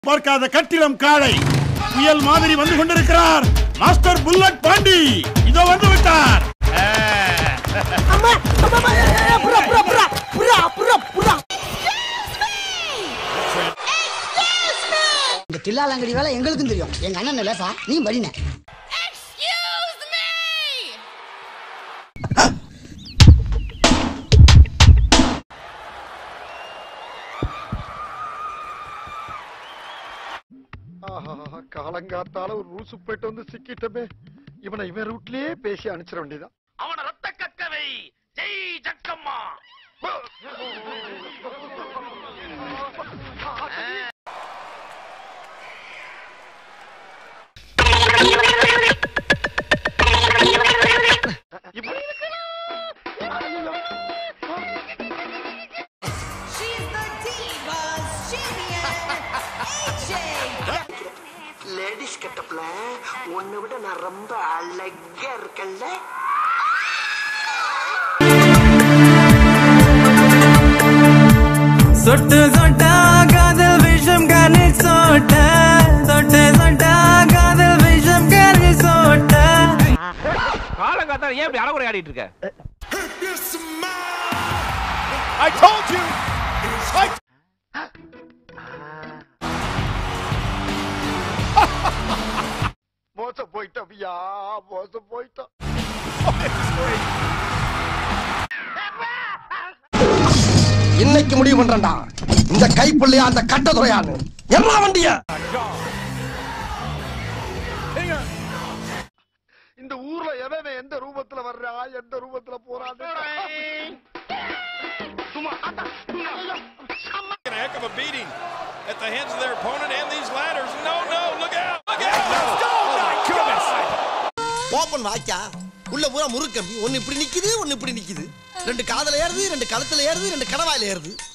பார்க்காத கட்டிடம் காளை புயல் மாதிரி வந்து கொண்டிருக்கிறார் மாஸ்டர் புல்லட் பாண்டி இதோ வந்து விட்டார் அம்மா அம்மா அம்மா, ஏ, ஏ, புறா புறா புறா புறா புறா புறா இந்த தில்லாலங்கடி வேலை எங்களுக்கும் தெரியும் எங்க அண்ணன் லேசா நீ வழினே Excuse me! ஆஹா காலங்காத்தால ஒரு ரூசு போயிட்டு வந்து சிக்கிட்டமே இவனை இவன் ரூட்லயே பேசி அனுப்பிச்சிட வேண்டியதான் அவன ரத்த கக்கவை ஜெய் ஜக்கம்மா இப்படி She's the Divas Champion, AJ! Ladies கெட்டப்ல உன்னை விட நான் ரொம்ப அழகா இருக்கேன்ல சொட்டு சொட்டா காதல் விஷம் கனி சோட்ட சொட்டு சொட்டா காதல் விஷம் கனி சோட்ட காலங்காத்தால ஏன் இப்படி அறகுறை ஆடிட்டு இருக்க I told you மோசம் போயிட்டோம்யா மோசம் போயிட்டோம் இன்னைக்கு முடிவு பண்றேன்டா இந்த கைப்புள்ளையா அந்த கட்ட துறையான்னு எல்லா வண்டிய இந்த ஊர்ல எவன் எந்த ரூபத்துல வர்றா எந்த ரூபத்துல போறான்னு சும்மா a heck of a beating at the hands of their opponent and these ladders. No, no, look out! Look out! Oh my goodness! Open வாய்க்கா உள்ள பூரா முறுக்கம்பி ஒன்னு இப்படி நிக்குது ஒன்னு இப்படி நிக்குது ரெண்டு காதுல ஏறுது ரெண்டு கழுத்துல ஏறுது ரெண்டு கடவாயில ஏறுது